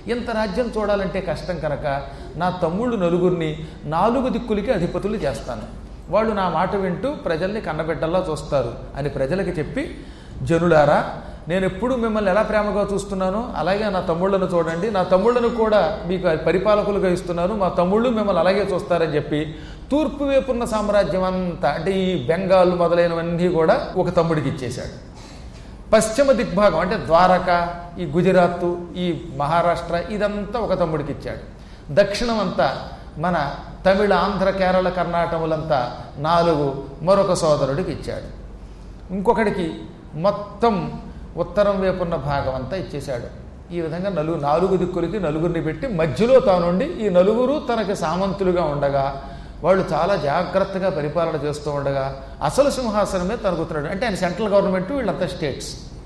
ఇంత రాజ్యం చూడాలంటే కష్టం కనుక నా తమ్ముళ్ళు నలుగురిని నాలుగు దిక్కులకి అధిపతులు చేస్తాను వాళ్ళు నా మాట వింటూ ప్రజల్ని కన్నబిడ్డల్లా చూస్తారు అని ప్రజలకి చెప్పి జనులారా నేను ఎప్పుడు మిమ్మల్ని ఎలా ప్రేమగా చూస్తున్నానో అలాగే నా తమ్ముళ్ళను చూడండి నా తమ్ముళ్ళను కూడా మీకు పరిపాలకులుగా ఇస్తున్నాను మా తమ్ముళ్ళు మిమ్మల్ని అలాగే చూస్తారని చెప్పి తూర్పు వైపున్న సామ్రాజ్యం అంతా అంటే ఈ బెంగాల్ మొదలైనవన్నీ కూడా ఒక తమ్ముడికి ఇచ్చేశాడు పశ్చిమ దిగ్భాగం అంటే ద్వారక ఈ గుజరాత్ ఈ మహారాష్ట్ర ఇదంతా ఒక తమ్ముడికి ఇచ్చాడు దక్షిణం అంతా మన తమిళ ఆంధ్ర కేరళ కర్ణాటకములంతా నాలుగు మరొక సోదరుడికి ఇచ్చాడు ఇంకొకడికి మొత్తం ఉత్తరం వైపున్న భాగం అంతా ఇచ్చేశాడు ఈ విధంగా నలుగు నాలుగు దిక్కులకి నలుగురిని పెట్టి మధ్యలో తానుండి ఈ నలుగురు తనకి సామంతులుగా ఉండగా వాళ్ళు చాలా జాగ్రత్తగా పరిపాలన చేస్తూ ఉండగా అసలు సింహాసనమే తను కూర్చున్నాడు అంటే ఆయన సెంట్రల్ గవర్నమెంట్ వీళ్ళంతా స్టేట్స్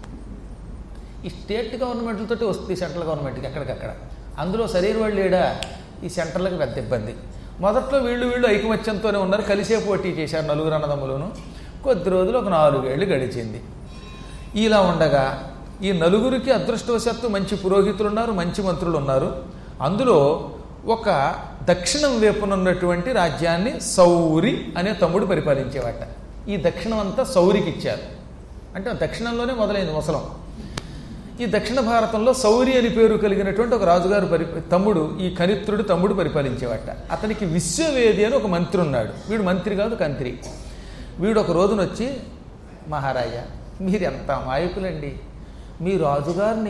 ఈ స్టేట్ గవర్నమెంట్లతోటి వస్తుంది సెంట్రల్ గవర్నమెంట్కి ఎక్కడికక్కడ అందులో సరైన వాళ్ళు లేడా ఈ సెంట్రల్కి పెద్ద ఇబ్బంది మొదట్లో వీళ్ళు వీళ్ళు ఐకమత్యంతోనే ఉన్నారు కలిసే పోటీ చేశారు నలుగురు అన్నదమ్ములను కొద్ది రోజులు ఒక నాలుగేళ్లు గడిచింది ఇలా ఉండగా ఈ నలుగురికి అదృష్టవశాత్తు మంచి పురోహితులు ఉన్నారు మంచి మంత్రులు ఉన్నారు అందులో ఒక దక్షిణం వైపునున్నటువంటి రాజ్యాన్ని సౌరి అనే తమ్ముడు పరిపాలించేవాట ఈ దక్షిణం అంతా సౌరికి ఇచ్చారు అంటే దక్షిణంలోనే మొదలైంది ముసలం ఈ దక్షిణ భారతంలో సౌరి అని పేరు కలిగినటువంటి ఒక రాజుగారు పరి తమ్ముడు ఈ కనిత్రుడు తమ్ముడు పరిపాలించేవాట అతనికి విశ్వవేది అని ఒక మంత్రి ఉన్నాడు వీడు మంత్రి కాదు కంత్రి వీడు ఒక రోజున వచ్చి మహారాజా మీరు ఎంత అమాయకులండి మీ రాజుగారిని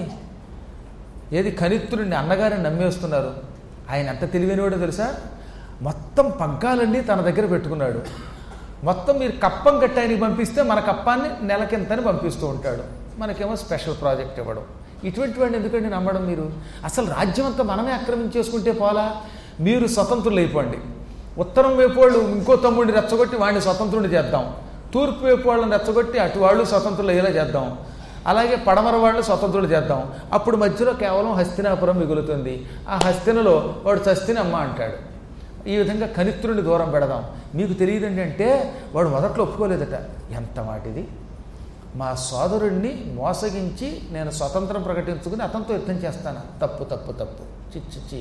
ఏది కనిత్రుడిని అన్నగారిని నమ్మేస్తున్నారు ఆయన ఎంత తెలివైనవాడో తెలుసా మొత్తం పగ్గాలన్నీ తన దగ్గర పెట్టుకున్నాడు మొత్తం మీరు కప్పం కట్టి ఆయనకి పంపిస్తే మన కప్పాన్ని నెలకింతని పంపిస్తూ ఉంటాడు మనకేమో స్పెషల్ ప్రాజెక్ట్ ఇవ్వడం ఇటువంటి వాడిని ఎందుకండి నమ్మడం మీరు అసలు రాజ్యం అంతా మనమే ఆక్రమించేసుకుంటే పోలా మీరు స్వతంత్రులు అయిపోండి ఉత్తరం వైపు వాళ్ళు ఇంకో తమ్ముడిని రెచ్చగొట్టి వాడిని స్వతంత్రుని చేద్దాం తూర్పు వైపు వాళ్ళని రెచ్చగొట్టి అటు వాళ్ళు స్వతంత్రులు అయ్యేలా చేద్దాం అలాగే పడమర వాళ్ళు స్వతంత్రులు చేద్దాం అప్పుడు మధ్యలో కేవలం హస్తినాపురం మిగులుతుంది ఆ హస్తినలో వాడు చస్తిని అమ్మ అంటాడు ఈ విధంగా కనిత్రుని దూరం పెడదాం మీకు తెలియదండి అంటే వాడు మొదట్లో ఒప్పుకోలేదట ఎంత మాటిది మా సోదరుణ్ణి మోసగించి నేను స్వతంత్రం ప్రకటించుకుని అతనితో యుద్ధం చేస్తాను తప్పు తప్పు తప్పు చిచ్చిచ్చి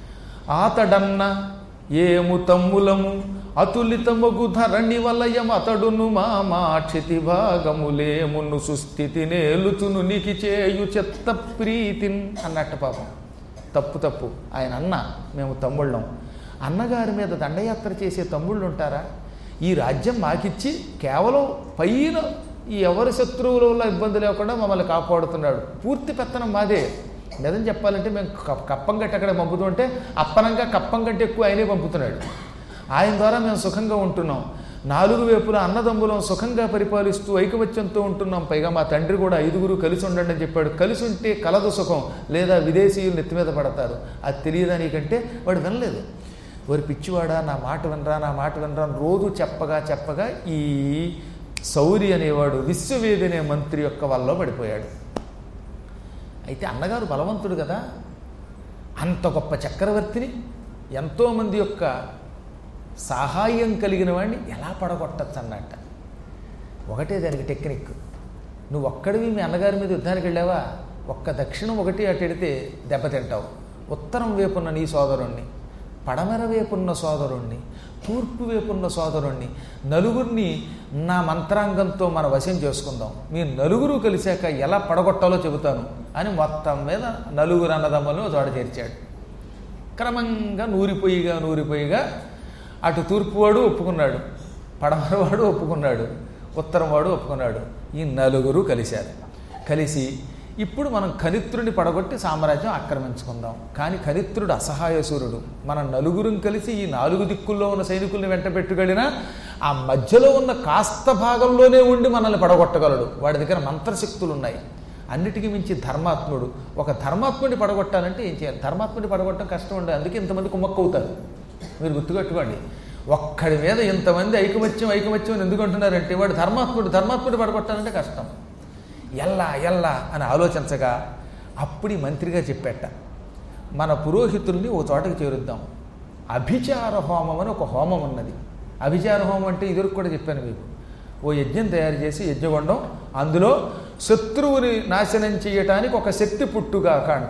ఆతడన్న ఏము తమ్ములము అతులితమగు ధరణి వలయం అతడును మా మాక్షితి భాగములేమును సుస్థితి నేలుతును నీకి చేయు చెత్త ప్రీతిన్ అన్నట్టు పాపం తప్పు తప్పు ఆయన అన్న మేము తమ్ముళ్ళం అన్నగారి మీద దండయాత్ర చేసే తమ్ముళ్ళు ఉంటారా ఈ రాజ్యం మాకిచ్చి కేవలం పైన ఈ ఎవరి శత్రువుల వల్ల ఇబ్బంది లేకుండా మమ్మల్ని కాపాడుతున్నాడు పూర్తి పెత్తనం మాదే నిజం చెప్పాలంటే మేము కప్- కప్పం గట్టి అక్కడ పంపుతుంటే అప్పనంగా కప్పం కంటే ఎక్కువ ఆయనే పంపుతున్నాడు ఆయన ద్వారా మేము సుఖంగా ఉంటున్నాం నాలుగు వైపులా అన్నదమ్ములం సుఖంగా పరిపాలిస్తూ ఐకమత్యంతో ఉంటున్నాం పైగా మా తండ్రి కూడా ఐదుగురు కలిసి ఉండండి అని చెప్పాడు కలిసి ఉంటే కలదు సుఖం లేదా విదేశీయులు నెత్తి మీద పడతారు అది తెలియదా నీకంటే వాడు వినలేదు వారి పిచ్చివాడా నా మాట వినరా నా మాట వినరా అని రోజు చెప్పగా చెప్పగా ఈ సౌరి అనేవాడు విశ్వవేది అనే మంత్రి యొక్క వల్ల పడిపోయాడు అయితే అన్నగారు బలవంతుడు కదా అంత గొప్ప చక్రవర్తిని ఎంతోమంది యొక్క సహాయం కలిగిన వాడిని ఎలా పడగొట్టచ్చు అన్నట్ట ఒకటే దానికి టెక్నిక్ నువ్వు ఒక్కడివి మీ అన్నగారి మీద యుద్ధానికి వెళ్ళావా ఒక్క దక్షిణం ఒకటి అటు వెడితే దెబ్బతింటావు ఉత్తరం వైపున్న నీ సోదరుణ్ణి పడమర వైపున్న సోదరుణ్ణి తూర్పు వైపున్న సోదరుణ్ణి నలుగురిని నా మంత్రాంగంతో మన వశం చేసుకుందాం మీ నలుగురు కలిశాక ఎలా పడగొట్టాలో చెబుతాను అని మొత్తం మీద నలుగురు అన్నదమ్ములను చోట చేర్చాడు క్రమంగా నూరిపోయిగా నూరిపోయిగా అటు తూర్పువాడు ఒప్పుకున్నాడు పడమరవాడు ఒప్పుకున్నాడు ఉత్తరం వాడు ఒప్పుకున్నాడు ఈ నలుగురు కలిశారు కలిసి ఇప్పుడు మనం కనిత్రుని పడగొట్టి సామ్రాజ్యం ఆక్రమించుకుందాం కానీ కనిత్రుడు అసహాయసూరుడు మన నలుగురం కలిసి ఈ నాలుగు దిక్కుల్లో ఉన్న సైనికుల్ని వెంట పెట్టుకెళ్ళినా ఆ మధ్యలో ఉన్న కాస్త భాగంలోనే ఉండి మనల్ని పడగొట్టగలడు వాడి దగ్గర మంత్రశక్తులు ఉన్నాయి అన్నిటికీ మించి ధర్మాత్ముడు ఒక ధర్మాత్ముడిని పడగొట్టాలంటే ఏం చేయాలి ధర్మాత్ముడిని పడగొట్టడం కష్టం ఉండదు అందుకే ఇంతమంది కుమ్మక్కవుతారు మీరు గుర్తుపెట్టుకోండి ఒక్కడి మీద ఇంతమంది ఐకమత్యం ఐకమత్యం అని ఎందుకు అంటున్నారంటే వాడు ధర్మాత్ముడు ధర్మాత్ముడు పడగొట్టాలంటే కష్టం ఎల్లా ఎల్లా అని ఆలోచించగా అప్పుడు ఈ మంత్రిగా చెప్పేట మన పురోహితుల్ని ఓ చోటకి చేరుద్దాం అభిచార హోమం అని ఒక హోమం ఉన్నది అభిచార హోమం అంటే ఇదివరకు కూడా చెప్పాను మీకు ఓ యజ్ఞం తయారు చేసి యజ్ఞగొండం అందులో శత్రువుని నాశనం చేయటానికి ఒక శక్తి పుట్టుగాక అంటారు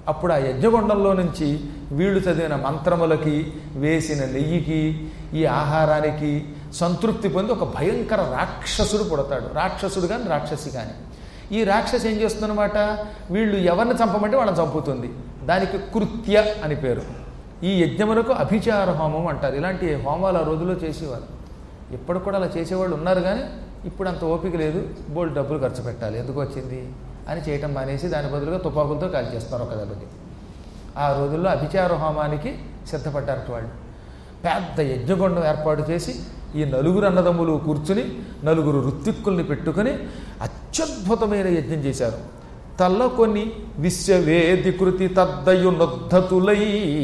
అప్పుడు ఆ యజ్ఞగుండంలో నుంచి వీళ్ళు చదివిన మంత్రములకి వేసిన నెయ్యికి ఈ ఆహారానికి సంతృప్తి పొంది ఒక భయంకర రాక్షసుడు పుడతాడు రాక్షసుడు కానీ రాక్షసి కానీ ఈ రాక్షసి ఏం చేస్తుందన్నమాట వీళ్ళు ఎవరిని చంపమంటే వాళ్ళని చంపుతుంది దానికి కృత్య అని పేరు ఈ యజ్ఞములకు అభిచార హోమం అంటారు ఇలాంటి హోమాలు ఆ రోజుల్లో చేసేవారు ఇప్పుడు కూడా అలా చేసేవాళ్ళు ఉన్నారు కానీ ఇప్పుడు అంత ఓపిక లేదు బోల్డ్ డబ్బులు ఖర్చు పెట్టాలి ఎందుకు వచ్చింది అని చేయటం మానేసి దాని బదులుగా తుపాకులతో కాల్చేస్తారు ఒక దెబ్బకి ఆ రోజుల్లో అభిచార హోమానికి సిద్ధపడ్డారట వాళ్ళు పెద్ద యజ్ఞగుండం ఏర్పాటు చేసి ఈ నలుగురు అన్నదమ్ములు కూర్చుని నలుగురు ఋత్విక్కుల్ని పెట్టుకొని అత్యద్భుతమైన యజ్ఞం చేశారు తల్ల కొన్ని విశ్వవేదికృతి తద్దయు నొద్ధతులై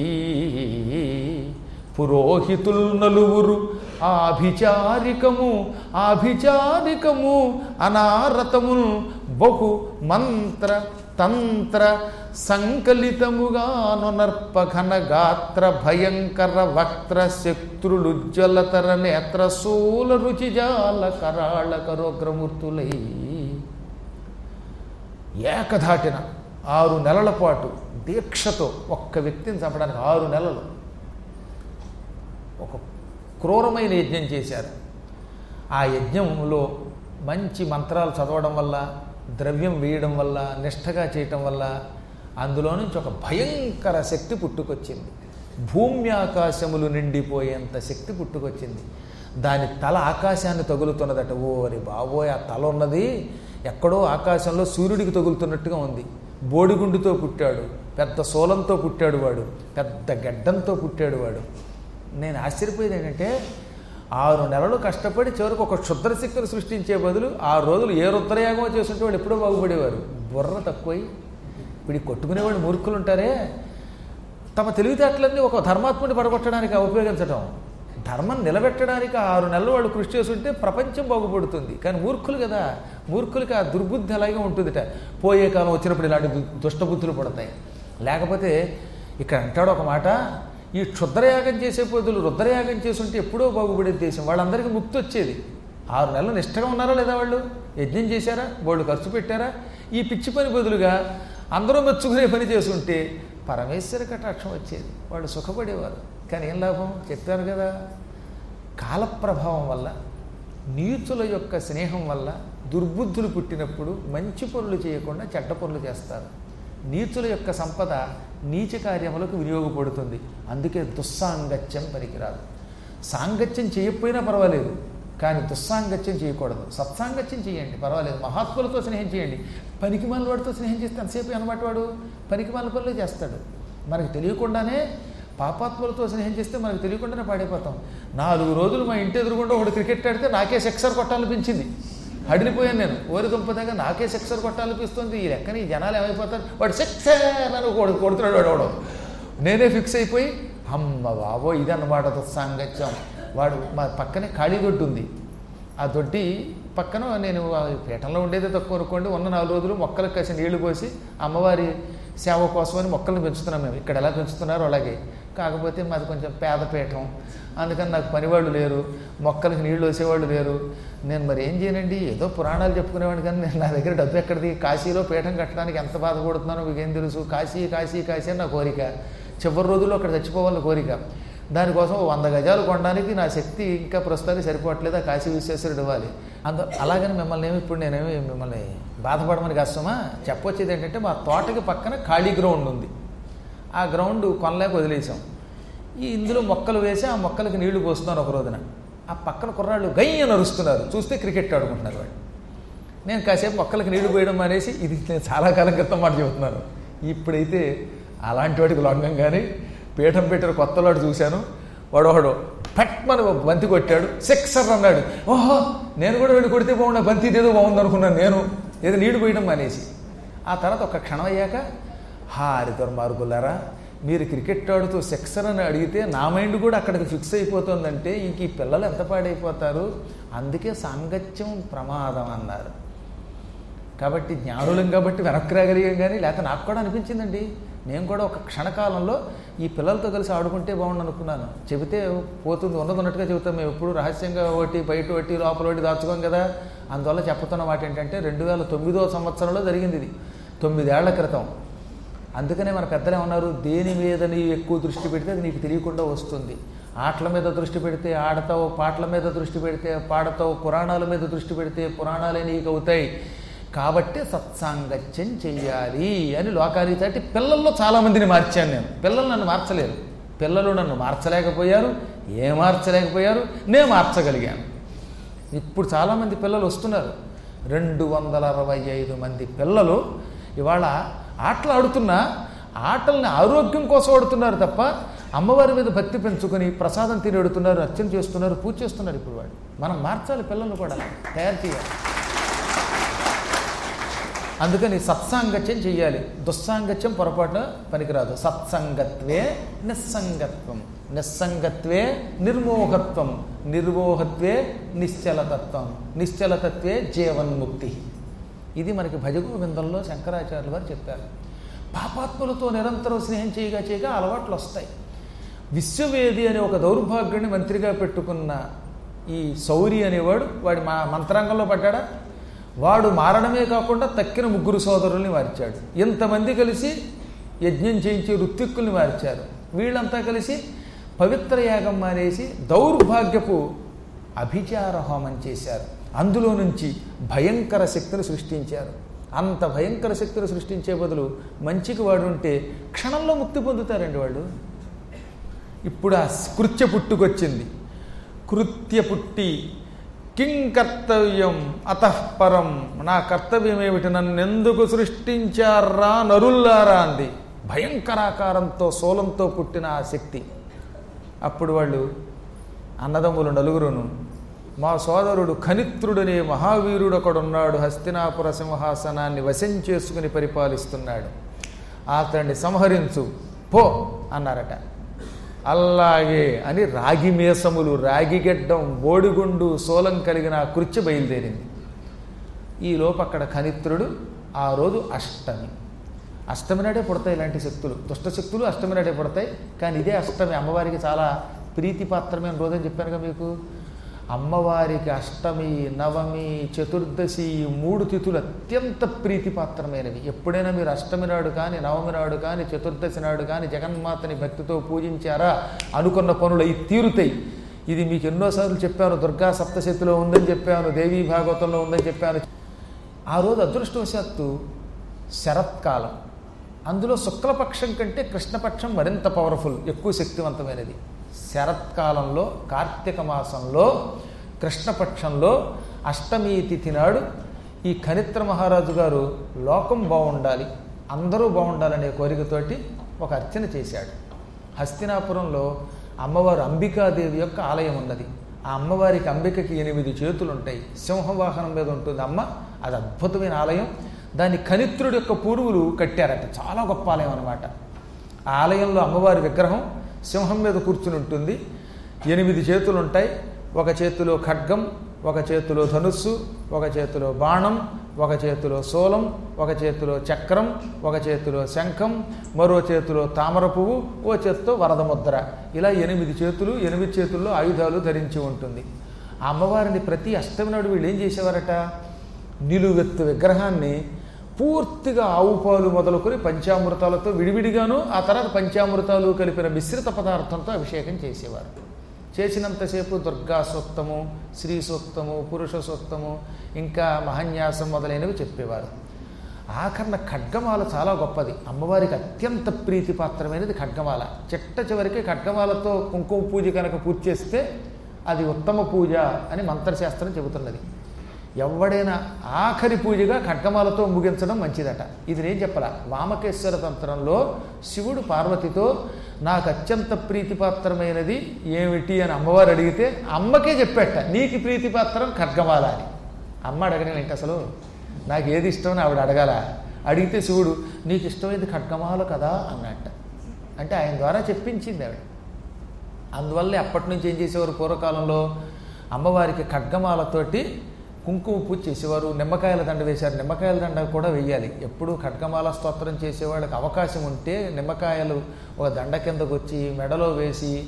పురోహితుల్ నలుగురు ఆభిచారికము ఆభిచారికము అనారతమును బహు మంత్ర తంత్ర సంకలితముగా నొనర్ప ఘన గాత్ర భయంకర వక్త్ర శక్తులుజ్వలతర నేత్ర శూల రుచిజాల కరాళ కరోగ్రమూర్తులై ఏకధాటిన ఆరు నెలల పాటు దీక్షతో ఒక్క వ్యక్తిని చంపడానికి ఆరు నెలలు ఒక క్రూరమైన యజ్ఞం చేశారు ఆ యజ్ఞంలో మంచి మంత్రాలు చదవడం వల్ల ద్రవ్యం వేయడం వల్ల నిష్ఠగా చేయటం వల్ల అందులో నుంచి ఒక భయంకర శక్తి పుట్టుకొచ్చింది భూమి ఆకాశములు నిండిపోయేంత శక్తి పుట్టుకొచ్చింది దాని తల ఆకాశాన్ని తగులుతున్నదట ఓరి బాబోయ్ ఆ తల ఉన్నది ఎక్కడో ఆకాశంలో సూర్యుడికి తగులుతున్నట్టుగా ఉంది బోడిగుండుతో పుట్టాడు పెద్ద సోలంతో పుట్టాడు వాడు పెద్ద గడ్డంతో పుట్టాడు వాడు నేను ఆశ్చర్యపోయేది ఏంటంటే ఆరు నెలలు కష్టపడి చివరికి ఒక క్షుద్ర శక్తిని సృష్టించే బదులు ఆ రోజులు ఏ రుద్రయాగమో చేస్తుంటే వాళ్ళు ఎప్పుడో బాగుపడేవారు బుర్ర తక్కువై ఇప్పుడు ఈ కొట్టుకునేవాళ్ళు మూర్ఖులు ఉంటారే తమ తెలివితేటలన్నీ ఒక ధర్మాత్ముడి పడగొట్టడానికి ఉపయోగించడం ధర్మం నిలబెట్టడానికి ఆరు నెలలు వాళ్ళు కృషి చేస్తుంటే ప్రపంచం బాగుపడుతుంది కానీ మూర్ఖులు కదా మూర్ఖులకి ఆ దుర్బుద్ధి అలాగే ఉంటుందిట పోయే కాలం వచ్చినప్పుడు ఇలాంటి దు- దుష్టబుద్ధులు పడతాయి లేకపోతే ఇక్కడ అంటాడు ఒక మాట ఈ క్షుద్రయాగం చేసే పొద్దులు రుద్రయాగం చేసుంటే ఎప్పుడో బాగుపడే దేశం వాళ్ళందరికీ ముక్తి వచ్చేది ఆరు నెలలు నిష్టగా ఉన్నారా లేదా వాళ్ళు యజ్ఞం చేశారా వాళ్ళు ఖర్చు పెట్టారా ఈ పిచ్చి పని బదులుగా అందరూ మెచ్చుకునే పని చేసుంటే పరమేశ్వర కటాక్షం వచ్చేది వాళ్ళు సుఖపడేవారు కానీ ఏం లాభం చెప్పారు కదా కాలప్రభావం వల్ల నీచుల యొక్క స్నేహం వల్ల దుర్బుద్ధులు పుట్టినప్పుడు మంచి పనులు చేయకుండా చెడ్డ పనులు చేస్తారు నీచుల యొక్క సంపద నీచ కార్యములకు వినియోగపడుతుంది అందుకే దుస్సాంగత్యం పనికిరాదు సాంగత్యం చేయకపోయినా పర్వాలేదు కానీ దుస్సాంగత్యం చేయకూడదు సత్సాంగత్యం చేయండి పర్వాలేదు మహాత్ములతో స్నేహం చేయండి పనికి వాడితో స్నేహం చేస్తే ఎంతసేపు అనమాట వాడు పనికి పనులే చేస్తాడు మనకు తెలియకుండానే పాపాత్ములతో స్నేహం చేస్తే మనకు తెలియకుండానే పాడైపోతాం నాలుగు రోజులు మా ఇంటి ఎదురుగుండా ఒకడు క్రికెట్ ఆడితే నాకే సెక్సర్ కొట్టాలనిపించింది హడిలిపోయాను నేను ఓరి దుంపదగా నాకే సెక్సర్ కొట్టాలనిపిస్తుంది ఈ లెక్కని ఈ జనాలు ఏమైపోతారు వాడు సెక్సర్ అని కొడు కొడుతున్నాడు వాడు వాడు నేనే ఫిక్స్ అయిపోయి అమ్మ బాబో ఇదన్నమాట సాంగత్యం వాడు మా పక్కనే ఖాళీ దొడ్డి ఉంది ఆ దొడ్డి పక్కన నేను ఆ పీఠంలో ఉండేదే తక్కువ అనుకోండి ఉన్న నాలుగు రోజులు మొక్కలకు కాసి నీళ్లు పోసి అమ్మవారి సేవ కోసమని మొక్కలను పెంచుతున్నాం మేము ఇక్కడ ఎలా పెంచుతున్నారో అలాగే కాకపోతే మాది కొంచెం పేద పీఠం అందుకని నాకు పనివాళ్ళు లేరు మొక్కలకి నీళ్లు వేసేవాళ్ళు లేరు నేను మరి ఏం చేయనండి ఏదో పురాణాలు చెప్పుకునేవాడిని కానీ నేను నా దగ్గర డబ్బు ఎక్కడిది కాశీలో పీఠం కట్టడానికి ఎంత బాధపడుతున్నానో మీకు ఏం తెలుసు కాశీ కాశీ కాశీ అని నా కోరిక చివరి రోజుల్లో అక్కడ చచ్చిపోవాలని కోరిక దానికోసం ఓ వంద గజాలు కొనడానికి నా శక్తి ఇంకా ప్రస్తుతానికి సరిపోవట్లేదు ఆ కాశీ విశ్వేశ్వరుడు ఇవ్వాలి అందు అలాగని మిమ్మల్ని ఏమి ఇప్పుడు నేనేమి మిమ్మల్ని బాధపడమని కష్టమా చెప్పొచ్చేది ఏంటంటే మా తోటకి పక్కన ఖాళీ గ్రౌండ్ ఉంది ఆ గ్రౌండ్ కొనలేక వదిలేసాం ఈ ఇందులో మొక్కలు వేసి ఆ మొక్కలకి నీళ్లు పోస్తున్నాను ఒక రోజున ఆ పక్కన కుర్రాళ్ళు గయ్య నరుస్తున్నారు చూస్తే క్రికెట్ ఆడుకుంటున్నారు వాళ్ళు నేను కాసేపు మొక్కలకి నీళ్లు పోయడం మానేసి ఇది నేను చాలా కాలం క్రితం మాట చెబుతున్నాను ఇప్పుడైతే అలాంటి వాడికి లొంగం కానీ పీఠం పెట్టిన కొత్తలాడు చూశాను వాడు ఒకడు పట్మని ఒక బంతి కొట్టాడు సిక్సర్ అన్నాడు ఓహో నేను కూడా వెళ్ళి కొడితే బాగుండా బంతి ఇదేదో బాగుంది అనుకున్నాను నేను ఏదో నీళ్లు పోయడం మానేసి ఆ తర్వాత ఒక క్షణం అయ్యాక హారి దుర్మార్గులారా మీరు క్రికెట్ ఆడుతూ సిక్సర్ అని అడిగితే నా మైండ్ కూడా అక్కడికి ఫిక్స్ అయిపోతుందంటే ఇంక ఈ పిల్లలు ఎంత పాడైపోతారు అందుకే సాంగత్యం ప్రమాదం అన్నారు కాబట్టి జ్ఞానులం కాబట్టి వెనక్కి రాగలిగాం కానీ లేకపోతే నాకు కూడా అనిపించిందండి నేను కూడా ఒక క్షణకాలంలో ఈ పిల్లలతో కలిసి ఆడుకుంటే బాగుండు అనుకున్నాను చెబితే పోతుంది ఉన్నది ఉన్నట్టుగా చెబుతాం మేము ఎప్పుడు రహస్యంగా ఒకటి బయట ఒకటి లోపల ఒకటి దాచుకోం కదా అందువల్ల చెప్పుతున్న మాట ఏంటంటే రెండు వేల తొమ్మిదో సంవత్సరంలో జరిగింది ఇది తొమ్మిదేళ్ల క్రితం అందుకనే మన పెద్దలు ఏమన్నారు దేని మీద నీ ఎక్కువ దృష్టి పెడితే అది నీకు తెలియకుండా వస్తుంది ఆటల మీద దృష్టి పెడితే ఆడతావు పాటల మీద దృష్టి పెడితే పాడతావు పురాణాల మీద దృష్టి పెడితే పురాణాలే నీకు అవుతాయి కాబట్టి సత్సాంగత్యం చెయ్యాలి అని లోకానికి తట్టి పిల్లల్లో చాలామందిని మార్చాను నేను పిల్లలు నన్ను మార్చలేరు పిల్లలు నన్ను మార్చలేకపోయారు ఏ మార్చలేకపోయారు నేను మార్చగలిగాను ఇప్పుడు చాలామంది పిల్లలు వస్తున్నారు రెండు వందల అరవై ఐదు మంది పిల్లలు ఇవాళ ఆటలు ఆడుతున్నా ఆటల్ని ఆరోగ్యం కోసం ఆడుతున్నారు తప్ప అమ్మవారి మీద భక్తి పెంచుకొని ప్రసాదం తిని ఆడుతున్నారు అర్చన చేస్తున్నారు పూజ చేస్తున్నారు ఇప్పుడు వాళ్ళు మనం మార్చాలి పిల్లల్ని కూడా తయారు చేయాలి అందుకని సత్సాంగత్యం చెయ్యాలి దుస్సాంగత్యం పొరపాటున పనికిరాదు సత్సంగత్వే నిస్సంగత్వం నిస్సంగత్వే నిర్మోహత్వం నిర్మోహత్వే నిశ్చలతత్వం నిశ్చలతత్వే జీవన్ముక్తి ఇది మనకి భజగోవిందంలో శంకరాచార్యులు వారు చెప్పారు పాపాత్ములతో నిరంతరం స్నేహం చేయగా చేయగా అలవాట్లు వస్తాయి విశ్వవేది అనే ఒక దౌర్భాగ్యుని మంత్రిగా పెట్టుకున్న ఈ సౌరి అనేవాడు వాడి మా మంత్రాంగంలో పడ్డాడా వాడు మారడమే కాకుండా తక్కిన ముగ్గురు సోదరుల్ని మార్చాడు ఇంతమంది కలిసి యజ్ఞం చేయించి ఋత్విక్కుల్ని మార్చారు వీళ్ళంతా కలిసి పవిత్ర యాగం మానేసి దౌర్భాగ్యపు అభిచార హోమం చేశారు అందులో నుంచి భయంకర శక్తిని సృష్టించారు అంత భయంకర శక్తిని సృష్టించే బదులు మంచికి వాడు ఉంటే క్షణంలో ముక్తి పొందుతారండి వాళ్ళు ఇప్పుడు ఆ కృత్య పుట్టుకొచ్చింది కృత్య పుట్టి కిం కర్తవ్యం అతఃపరం నా కర్తవ్యం ఏమిటి నన్ను ఎందుకు సృష్టించారా నరుల్లారా అంది భయంకరాకారంతో సోలంతో పుట్టిన ఆ శక్తి అప్పుడు వాళ్ళు అన్నదమ్ములు నలుగురును మా సోదరుడు ఖనిత్రుడనే మహావీరుడు ఒకడున్నాడు హస్తినాపుర సింహాసనాన్ని వశం చేసుకుని పరిపాలిస్తున్నాడు అతన్ని సంహరించు పో అన్నారట అలాగే అని రాగి మీసములు రాగిగెడ్డం బోడిగుండు సోలం కలిగిన ఆ కృత్య బయలుదేరింది ఈ లోపు అక్కడ ఖనిత్రుడు ఆ రోజు అష్టమి అష్టమి నాడే పుడతాయి ఇలాంటి శక్తులు దుష్ట శక్తులు అష్టమి నాడే పుడతాయి కానీ ఇదే అష్టమి అమ్మవారికి చాలా ప్రీతిపాత్రమైన రోజని చెప్పానుగా మీకు అమ్మవారికి అష్టమి నవమి చతుర్దశి ఈ మూడు తిథులు అత్యంత ప్రీతిపాత్రమైనవి ఎప్పుడైనా మీరు అష్టమి నాడు కానీ నవమి నాడు కానీ చతుర్దశి నాడు కానీ జగన్మాతని భక్తితో పూజించారా అనుకున్న పనులు అవి తీరుతాయి ఇది మీకు ఎన్నోసార్లు చెప్పాను దుర్గా సప్తశతిలో ఉందని చెప్పాను దేవీ భాగవతంలో ఉందని చెప్పాను ఆ రోజు అదృష్టవశాత్తు శరత్కాలం అందులో శుక్లపక్షం కంటే కృష్ణపక్షం మరింత పవర్ఫుల్ ఎక్కువ శక్తివంతమైనది శరత్కాలంలో కార్తీక మాసంలో కృష్ణపక్షంలో అష్టమి తిథి నాడు ఈ ఖనిత్ర మహారాజు గారు లోకం బాగుండాలి అందరూ బాగుండాలనే కోరికతోటి ఒక అర్చన చేశాడు హస్తినాపురంలో అమ్మవారు అంబికాదేవి యొక్క ఆలయం ఉన్నది ఆ అమ్మవారికి అంబికకి ఎనిమిది చేతులు ఉంటాయి సింహవాహనం మీద ఉంటుంది అమ్మ అది అద్భుతమైన ఆలయం దాన్ని ఖనిత్రుడి యొక్క పూర్వులు కట్టారట చాలా గొప్ప ఆలయం అనమాట ఆ ఆలయంలో అమ్మవారి విగ్రహం సింహం మీద కూర్చుని ఉంటుంది ఎనిమిది చేతులు ఉంటాయి ఒక చేతిలో ఖడ్గం ఒక చేతిలో ధనుస్సు ఒక చేతిలో బాణం ఒక చేతిలో శూలం ఒక చేతిలో చక్రం ఒక చేతిలో శంఖం మరో చేతిలో తామర పువ్వు ఓ చేతితో వరద ముద్ర ఇలా ఎనిమిది చేతులు ఎనిమిది చేతుల్లో ఆయుధాలు ధరించి ఉంటుంది ఆ అమ్మవారిని ప్రతి అష్టమి నాడు వీళ్ళు ఏం చేసేవారట నిలువెత్తు విగ్రహాన్ని పూర్తిగా ఆవు పాలు మొదలుకొని పంచామృతాలతో విడివిడిగాను ఆ తర్వాత పంచామృతాలు కలిపిన మిశ్రిత పదార్థంతో అభిషేకం చేసేవారు చేసినంతసేపు దుర్గా సూక్తము శ్రీ సూక్తము పురుష సూక్తము ఇంకా మహన్యాసం మొదలైనవి చెప్పేవారు ఆఖరణ ఖడ్గమాల చాలా గొప్పది అమ్మవారికి అత్యంత ప్రీతిపాత్రమైనది ఖడ్గమాల చిట్ట చివరికి ఖడ్గమాలతో కుంకుమ పూజ కనుక పూజ చేస్తే అది ఉత్తమ పూజ అని మంత్రశాస్త్రం చెబుతున్నది ఎవడైనా ఆఖరి పూజగా ఖడ్గమాలతో ముగించడం మంచిదట ఇది నేను చెప్పాల వామకేశ్వర తంత్రంలో శివుడు పార్వతితో నాకు అత్యంత ప్రీతిపాత్రమైనది ఏమిటి అని అమ్మవారు అడిగితే అమ్మకే చెప్పేట నీకు ప్రీతిపాత్రం ఖడ్గమాల అని అమ్మ అడగడం ఏంటి అసలు నాకు ఏది ఇష్టమని ఆవిడ అడగాల అడిగితే శివుడు నీకు ఇష్టమైంది ఖడ్గమాల కదా అన్నట్ట అంటే ఆయన ద్వారా చెప్పించింది ఆవిడ అందువల్లే అప్పటి నుంచి ఏం చేసేవారు పూర్వకాలంలో అమ్మవారికి ఖడ్గమాలతోటి కుంకుమ పూజ చేసేవారు నిమ్మకాయల దండ వేశారు నిమ్మకాయల దండ కూడా వెయ్యాలి ఎప్పుడు ఖడ్గమాల స్తోత్రం చేసేవాళ్ళకి అవకాశం ఉంటే నిమ్మకాయలు ఒక దండ కిందకు వచ్చి మెడలో వేసి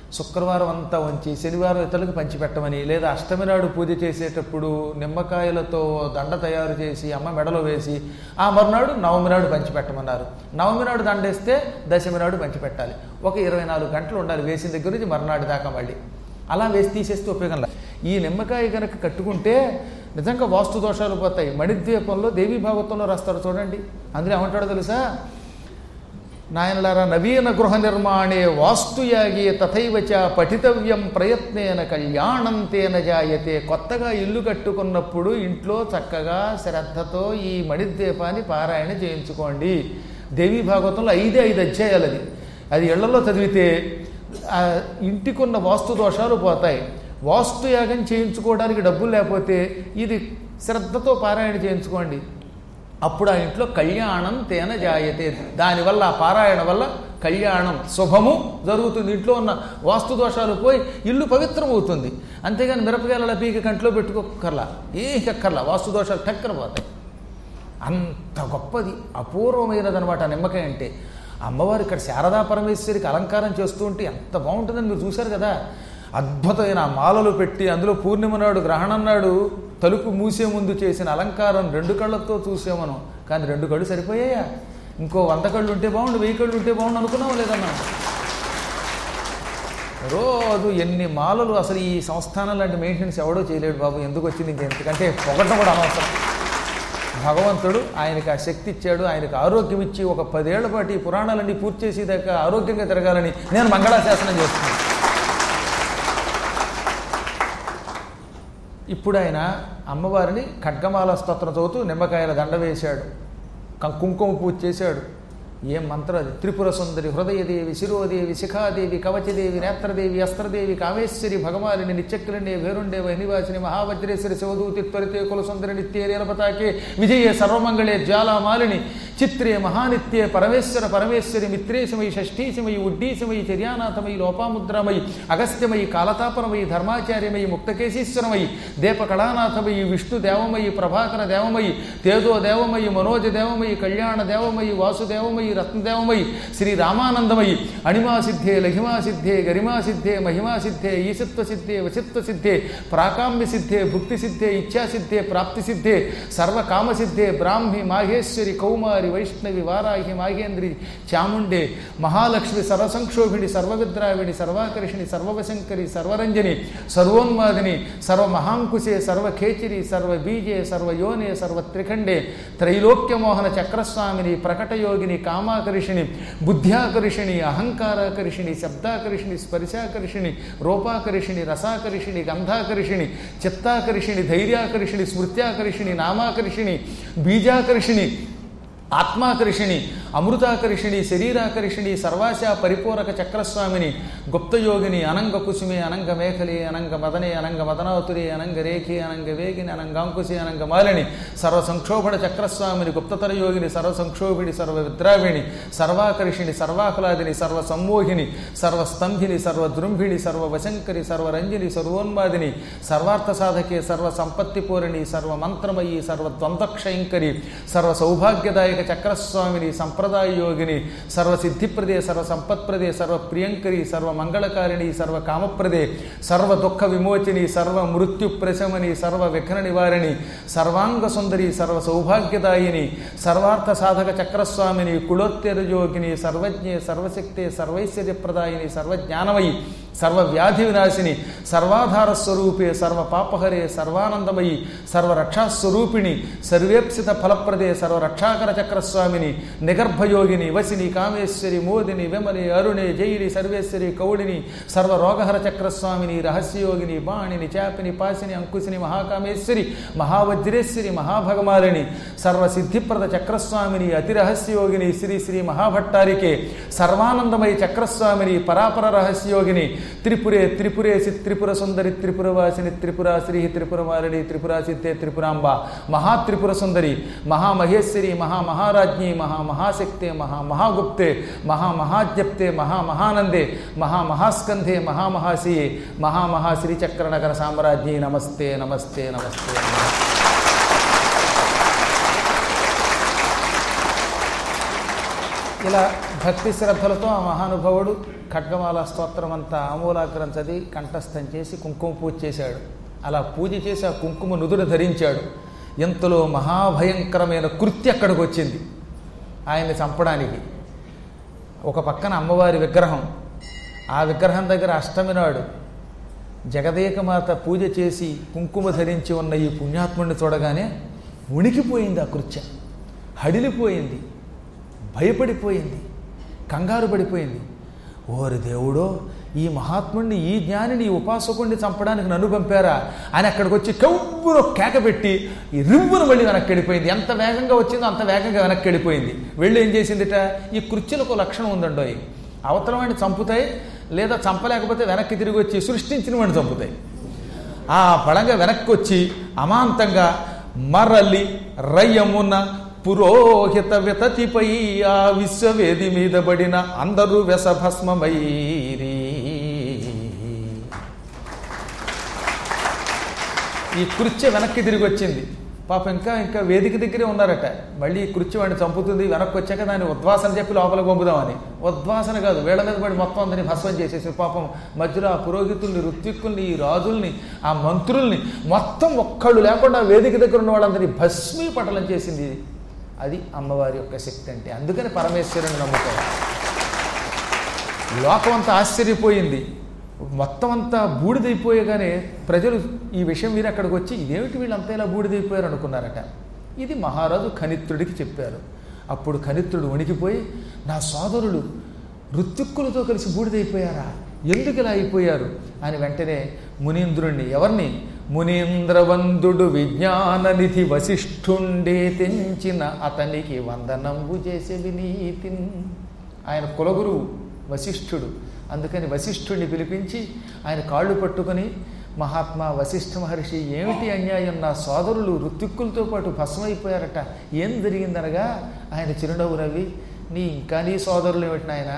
శుక్రవారం అంతా ఉంచి శనివారం ఇతరులకు పంచిపెట్టమని లేదా అష్టమి నాడు పూజ చేసేటప్పుడు నిమ్మకాయలతో దండ తయారు చేసి అమ్మ మెడలో వేసి ఆ మరునాడు నవమి నాడు పంచిపెట్టమన్నారు నవమి నాడు దండేస్తే దశమి నాడు పంచిపెట్టాలి ఒక ఇరవై నాలుగు గంటలు ఉండాలి వేసిన దగ్గర నుంచి మరునాడు దాకా మళ్ళీ అలా వేసి తీసేస్తే ఉపయోగం లేదు ఈ నిమ్మకాయ కనుక కట్టుకుంటే నిజంగా వాస్తు దోషాలు పోతాయి మణిద్వీపంలో దేవీ భాగవతంలో రాస్తారు చూడండి అందులో ఏమంటాడో తెలుసా నాయనలారా నవీన గృహ నిర్మాణే వాస్తుయాగి తథైవచ పఠితవ్యం ప్రయత్నేన కళ్యాణం తేన జాయతే కొత్తగా ఇల్లు కట్టుకున్నప్పుడు ఇంట్లో చక్కగా శ్రద్ధతో ఈ మణిద్వీపాన్ని పారాయణ చేయించుకోండి దేవీ భాగవతంలో ఐదే ఐదు అధ్యాయాలు అది అది ఇళ్లలో చదివితే ఆ ఇంటికున్న వాస్తు దోషాలు పోతాయి వాస్తు యాగం చేయించుకోవడానికి డబ్బులు లేకపోతే ఇది శ్రద్ధతో పారాయణ చేయించుకోండి అప్పుడు ఆ ఇంట్లో కళ్యాణం తేన జాయతే దానివల్ల ఆ పారాయణ వల్ల కళ్యాణం శుభము జరుగుతుంది ఇంట్లో ఉన్న వాస్తు దోషాలు పోయి ఇల్లు పవిత్రమవుతుంది అంతేగాని మిరపకాయల పీకి కంట్లో పెట్టుకోకర్లా ఏ కక్కర్లా వాస్తు దోషాలు టక్కర పోతాయి అంత గొప్పది అపూర్వమైనదనమాట ఆ నిమ్మకాయ అంటే అమ్మవారు ఇక్కడ శారదా పరమేశ్వరికి అలంకారం చేస్తూ ఉంటే ఎంత బాగుంటుందని మీరు చూశారు కదా అద్భుతమైన ఆ మాలలు పెట్టి అందులో పూర్ణిమ నాడు గ్రహణం నాడు తలుపు మూసే ముందు చేసిన అలంకారం రెండు కళ్ళతో చూసామను కానీ రెండు కళ్ళు సరిపోయాయా ఇంకో వంద కళ్ళు ఉంటే బాగుండు వెయ్యి కళ్ళు ఉంటే బాగుండు అనుకున్నాం లేదన్నా రోజు ఎన్ని మాలలు అసలు ఈ సంస్థానం లాంటి మెయింటెనెన్స్ ఎవడో చేయలేడు బాబు ఎందుకు వచ్చింది ఇంకెందుకంటే పొగటం కూడా అనవసరం భగవంతుడు ఆయనకి ఆ శక్తి ఇచ్చాడు ఆయనకు ఆరోగ్యం ఇచ్చి ఒక పదేళ్ల పాటు ఈ పురాణాలన్నీ పూర్తి చేసేదాకా ఆరోగ్యంగా తిరగాలని నేను మంగళాశాసనం చేస్తున్నాను ఇప్పుడు ఆయన అమ్మవారిని ఖడ్గమాల స్తోత్రం చదువుతూ నిమ్మకాయల దండ వేశాడు కం- కుంకుమ పూజ చేశాడు ఏం మంత్రం అది త్రిపుర సుందరి హృదయదేవి శిరోదేవి శిఖాదేవి కవచదేవి నేత్రదేవి అస్త్రదేవి కామేశ్వరి భగవాని నిత్యక్కిరణే వేరుండే వైనివాసిని మహావజ్రేశ్వరి శివదూతి త్వరితే కుల సుందరి నిత్యే నీలపతాకే విజయే సర్వమంగళే జ్వాలామాలిని చిత్రే మహానిత్యే పరమేశ్వర పరమేశ్వరి మిత్రేశమయి షష్ఠీశమయి ఉడ్డీశమయి చర్యానాథమయి లోపాముద్రమయి అగస్త్యమయి కాలతాపనమయి ధర్మాచార్యమయి ముక్తకేశీశ్వరమయి దీపకళానాథమయి విష్ణు దేవమయి ప్రభాకర దేవమయి తేజో దేవమయి మనోజ దేవమయి కళ్యాణ దేవమయి వాసుదేవమయి రత్నదేవమయి శ్రీ రామానందమయి అణిమా సిద్ధే లఘిమా సిద్ధే గరిమా సిద్ధే మహిమా సిద్ధే ఈశత్వ సిద్ధే వచిత్వ సిద్ధే ప్రాకామ్య సిద్ధే భుక్తి సిద్ధే ఇచ్ఛా సిద్ధే ప్రాప్తి సిద్ధే సర్వకామ సిద్ధే బ్రాహ్మి మాహేశ్వరి కౌమారి వైష్ణవి వారాహి మాహేంద్రి చాముండే మహాలక్ష్మి సర్వసంక్షోభిణి సర్వవిద్రావిణి సర్వాకర్షిణి సర్వవశంకరి సర్వరంజని సర్వోన్మాదిని సర్వమహాంకుశే సర్వఖేచిరి సర్వబీజే సర్వయోనే సర్వత్రిఖండే త్రైలోక్యమోహన చక్రస్వామిని ప్రకటయోగిని కామాకర్షిణి బుద్ధ్యాకర్షిణి అహంకారాకర్షిణి శబ్దాకర్షిణి స్పర్శాకర్షిణి రూపాకర్షిణి రసాకర్షిణి గంధాకర్షిణి చిత్తాకర్షిణి ధైర్యాకర్షిణి స్మృత్యాకర్షిణి నామాకర్షిణి బీజాకర్షిణి ఆత్మాకర్షిణి అమృతాకర్షిణి శరీరాకర్షిణి సర్వాశ పరిపూరక చక్రస్వామిని గుప్తయోగిని అనంగ కుసుమి అనంగ మేఖలి అనంగ మదనే అనంగ మదనాతురి అనంగ రేఖి అనంగ వేగిని అనంగాంకుశి అనంగ మాలిని సర్వ సంక్షోభణ చక్రస్వామిని గుప్తతర యోగిని సర్వ సంక్షోభిణి సర్వ విద్రావిణి సర్వాకర్షిణి సర్వాహ్లాదిని సర్వ సమ్మోహిని సర్వస్తంభిని సర్వదృంభిణి సర్వవశంకరి సర్వరంజిని సర్వోన్మాదిని సర్వార్థ సాధకే సర్వ సంపత్తి పూరిణి సర్వమంత్రమయి సర్వద్వంద్వక్షయంకరి సర్వ సౌభాగ్యదాయక చక్రస్వామిని సంప్రదాయ యోగిని సర్వసిద్ధిప్రదే సర్వ సంపత్ప్రదే సర్వ ప్రియంకరి సర్వ మంగళకారిణి సర్వ కామప్రదే సర్వ దుఃఖ విమోచిని సర్వ మృత్యు ప్రశమని సర్వ విఘ్న నివారిణి సర్వాంగ సుందరి సర్వ సౌభాగ్యదాయిని సర్వార్థ సాధక చక్రస్వామిని కులోత్తేర యోగిని సర్వజ్ఞే సర్వశక్తే సర్వైశ్వర్యప్రదాయిని సర్వజ్ఞానమయి సర్వ వ్యాధి వినాశిని సర్వాధార స్వరూపే సర్వ పాపహరే సర్వానందమయి సర్వరక్షాస్వరూపిణి సర్వేప్సిత ఫలప్రదే సర్వరక్షాకర చక్రస్వామిని నిగర్భయోగిని వసిని కామేశ్వరి మోదిని విమలి అరుణే జయిని సర్వేశ్వరి కౌళిని సర్వరోగహర చక్రస్వామిని రహస్యయోగిని బాణిని చాపిని పాసిని అంకుశిని మహాకామేశ్వరి మహావజ్రేశ్వరి మహాభగమాలిని సర్వసిద్ధిప్రద చక్రస్వామిని అతిరహస్యయోగిని శ్రీ శ్రీ మహాభట్టారికే సర్వానందమయ చక్రస్వామిని పరాపర రహస్యయోగిని త్రిపురే త్రిపురేసి త్రిపుర సుందరి త్రిపురవాసిని త్రిపురా శ్రీ త్రిపురమాలిని త్రిపురా సిద్ధే త్రిపురాంబ మహాత్రిపుర సుందరి మహామహేశ్వరి మహామహారాజ్ఞి మహామహాశక్తే మహామహాగుప్తే మహామహాజ్ఞప్తే మహామహానందే మహామహాస్కంధే మహామహాశియే మహామహాశ్రీచక్రనగర సామ్రాజ్ఞి నమస్తే నమస్తే నమస్తే నమస్తే ఇలా భక్తి శ్రద్ధలతో ఆ మహానుభావుడు ఖడ్గమాల స్తోత్రం అంతా ఆమూలాగ్రం చదివి కంఠస్థం చేసి కుంకుమ పూజ చేశాడు అలా పూజ చేసి ఆ కుంకుమ నుదురు ధరించాడు ఇంతలో మహాభయంకరమైన కృత్య అక్కడికి వచ్చింది ఆయన్ని చంపడానికి ఒక పక్కన అమ్మవారి విగ్రహం ఆ విగ్రహం దగ్గర అష్టమి నాడు జగదేకమాత పూజ చేసి కుంకుమ ధరించి ఉన్న ఈ పుణ్యాత్ముడిని చూడగానే ఉణికిపోయింది ఆ కృత్య హడిలిపోయింది భయపడిపోయింది కంగారు పడిపోయింది ఓరి దేవుడో ఈ మహాత్ముడిని ఈ జ్ఞానిని ఈ ఉపాసకుడిని చంపడానికి నన్ను పంపారా అని అక్కడికి వచ్చి కవ్వును కేక పెట్టి ఈ రివ్వును మళ్ళీ వెనక్కి వెళ్ళిపోయింది ఎంత వేగంగా వచ్చిందో అంత వేగంగా వెనక్కి వెళ్ళిపోయింది వెళ్ళి ఏం చేసిందిట ఈ కుర్చీలకు లక్షణం ఉందండోయ్ అవతల వాడిని చంపుతాయి లేదా చంపలేకపోతే వెనక్కి తిరిగి వచ్చి సృష్టించిన వాడిని చంపుతాయి ఆ బలంగా వెనక్కి వచ్చి అమాంతంగా మరలి రయ్యమున పురోహిత వితతిపై ఆ విశ్వవేది మీద పడిన అందరూ వ్యసభస్మమైరి ఈ కృత్య వెనక్కి తిరిగి వచ్చింది పాప ఇంకా ఇంకా వేదిక దగ్గరే ఉన్నారట మళ్ళీ ఈ కృత్య వాడిని చంపుతుంది వెనక్కి వచ్చాక దాన్ని ఉద్వాసన చెప్పి లోపలికి పంపుదామని ఉద్వాసన కాదు వేళ మీద పడి మొత్తం అందరినీ భస్వం చేసేసి పాపం మధ్యలో ఆ పురోహితుల్ని ఋత్విక్కుల్ని ఈ రాజుల్ని ఆ మంత్రుల్ని మొత్తం ఒక్కళ్ళు లేకుండా వేదిక దగ్గర ఉన్న వాళ్ళందరినీ భస్మీ పటలం చేసింది ఇది అది అమ్మవారి యొక్క శక్తి అంటే అందుకని పరమేశ్వరుని నమ్ముతారు లోకం అంతా ఆశ్చర్యపోయింది మొత్తం అంతా బూడిదైపోయగానే ప్రజలు ఈ విషయం మీరు అక్కడికి వచ్చి ఇదేమిటి వీళ్ళంతా ఇలా బూడిదైపోయారు అనుకున్నారట ఇది మహారాజు ఖనిత్రుడికి చెప్పారు అప్పుడు ఖనిత్రుడు వణికిపోయి నా సోదరులు ఋత్విక్కులతో కలిసి బూడిదైపోయారా ఎందుకు ఇలా అయిపోయారు అని వెంటనే మునీంద్రుణ్ణి ఎవరిని మునీంద్రవందుడు విజ్ఞాన నిధి వశిష్ఠుండే తెంచిన అతనికి వందనంబు చేసే వినీతిన్ ఆయన కులగురువు వశిష్ఠుడు అందుకని వశిష్ఠుడిని పిలిపించి ఆయన కాళ్ళు పట్టుకొని మహాత్మా వశిష్ఠ మహర్షి ఏమిటి అన్యాయం నా సోదరులు ఋత్విక్కులతో పాటు భస్మైపోయారట ఏం జరిగిందనగా ఆయన చిరునవ్వు నవ్వి నీ ఇంకా నీ సోదరులు ఏమిటి నాయన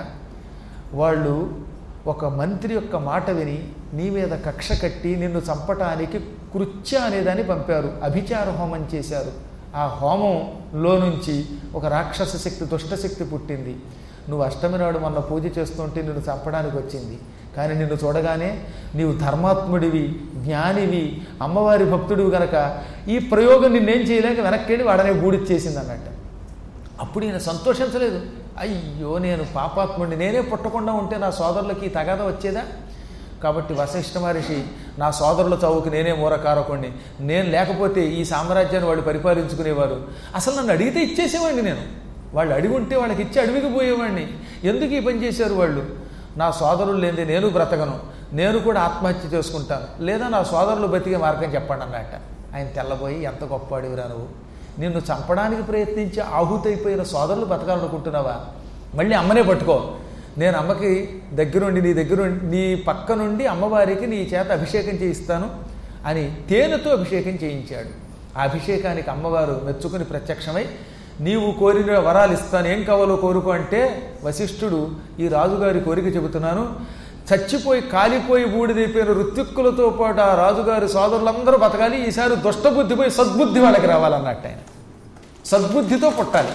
వాళ్ళు ఒక మంత్రి యొక్క మాట విని నీ మీద కక్ష కట్టి నిన్ను చంపటానికి కృత్య అనేదాన్ని పంపారు అభిచార హోమం చేశారు ఆ హోమంలో నుంచి ఒక రాక్షస శక్తి దుష్టశక్తి పుట్టింది నువ్వు అష్టమి నాడు మొన్న పూజ చేస్తుంటే నిన్ను చంపడానికి వచ్చింది కానీ నిన్ను చూడగానే నీవు ధర్మాత్ముడివి జ్ఞానివి అమ్మవారి భక్తుడివి గనక ఈ ప్రయోగం నిన్నేం చేయలేక వెనక్కి వెళ్ళి వాడనే బూడిచ్చేసింది అన్నట్టు అప్పుడు ఈయన సంతోషించలేదు అయ్యో నేను పాపాత్ముడిని నేనే పుట్టకుండా ఉంటే నా సోదరులకి ఈ తగాద వచ్చేదా కాబట్టి వశిష్ఠ మహర్షి నా సోదరుల చౌవుకి నేనే మూరకారకుణ్ణి నేను లేకపోతే ఈ సామ్రాజ్యాన్ని వాళ్ళు పరిపాలించుకునేవారు అసలు నన్ను అడిగితే ఇచ్చేసేవాడిని నేను వాళ్ళు అడిగి ఉంటే వాళ్ళకి ఇచ్చి అడవికి పోయేవాడిని ఎందుకు ఈ పని చేశారు వాళ్ళు నా సోదరులు లేనిదే నేను బ్రతకను నేను కూడా ఆత్మహత్య చేసుకుంటాను లేదా నా సోదరులు బతికే మార్గం చెప్పండి అన్నట్ట ఆయన తెల్లబోయి ఎంత గొప్పవాడివిరా నువ్వు నిన్ను చంపడానికి ప్రయత్నించి ఆహుతైపోయిన సోదరులు బతకాలనుకుంటున్నావా మళ్ళీ అమ్మనే పట్టుకో నేను అమ్మకి దగ్గరుండి నీ దగ్గరుండి నీ పక్క నుండి అమ్మవారికి నీ చేత అభిషేకం చేయిస్తాను అని తేనెతో అభిషేకం చేయించాడు ఆ అభిషేకానికి అమ్మవారు మెచ్చుకుని ప్రత్యక్షమై నీవు కోరిన వరాలు ఇస్తాను ఏం కావాలో కోరుకో అంటే వశిష్ఠుడు ఈ రాజుగారి కోరిక చెబుతున్నాను చచ్చిపోయి కాలిపోయి బూడిదైపోయిన ఋత్విక్కులతో పాటు ఆ రాజుగారి సోదరులందరూ బతకాలి ఈసారి దుష్టబుద్ధి పోయి సద్బుద్ధి వాళ్ళకి రావాలన్నట్టు ఆయన సద్బుద్ధితో పుట్టాలి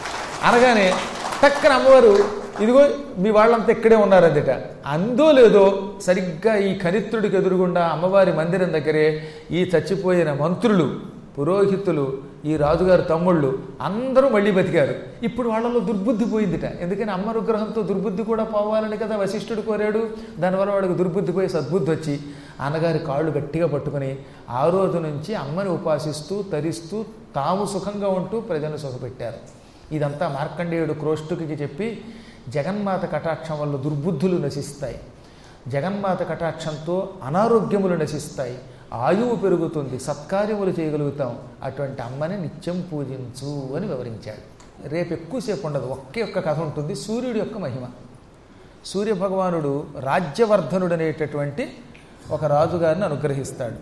అనగానే టక్కన అమ్మవారు ఇదిగో మీ వాళ్ళంతా ఇక్కడే ఉన్నారన్నట అందో లేదో సరిగ్గా ఈ ఖనిత్రుడికి ఎదురుగుండా అమ్మవారి మందిరం దగ్గరే ఈ చచ్చిపోయిన మంత్రులు పురోహితులు ఈ రాజుగారి తమ్ముళ్ళు అందరూ మళ్ళీ బతికారు ఇప్పుడు వాళ్ళలో దుర్బుద్ధి పోయిందిట ఎందుకని అమ్మ అనుగ్రహంతో దుర్బుద్ధి కూడా పోవాలని కదా వశిష్ఠుడు కోరాడు దానివల్ల వాడికి దుర్బుద్ధి పోయి సద్బుద్ధి వచ్చి అన్నగారి కాళ్ళు గట్టిగా పట్టుకుని ఆ రోజు నుంచి అమ్మని ఉపాసిస్తూ తరిస్తూ తాము సుఖంగా ఉంటూ ప్రజలను సుఖపెట్టారు ఇదంతా మార్కండేయుడు క్రోష్టుకి చెప్పి జగన్మాత కటాక్షం వల్ల దుర్బుద్ధులు నశిస్తాయి జగన్మాత కటాక్షంతో అనారోగ్యములు నశిస్తాయి ఆయువు పెరుగుతుంది సత్కార్యములు చేయగలుగుతాం అటువంటి అమ్మని నిత్యం పూజించు అని వివరించాడు రేపు ఎక్కువసేపు ఉండదు ఒకే ఒక్క కథ ఉంటుంది సూర్యుడి యొక్క మహిమ సూర్యభగవానుడు రాజ్యవర్ధనుడు అనేటటువంటి ఒక రాజుగారిని అనుగ్రహిస్తాడు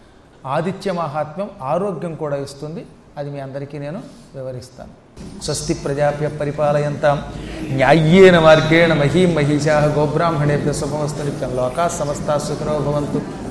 ఆదిత్య మహాత్మ్యం ఆరోగ్యం కూడా ఇస్తుంది అది మీ అందరికీ నేను వివరిస్తాను స్వస్తి ప్రజాభ్య పరిపాలయంతాం న్యాయ్యేన మార్గేణ మహీం మహిషా గోబ్రాహ్మణేభ్య శుభమస్తు నిత్యం లోకా సమస్తా సుఖినో భవంతు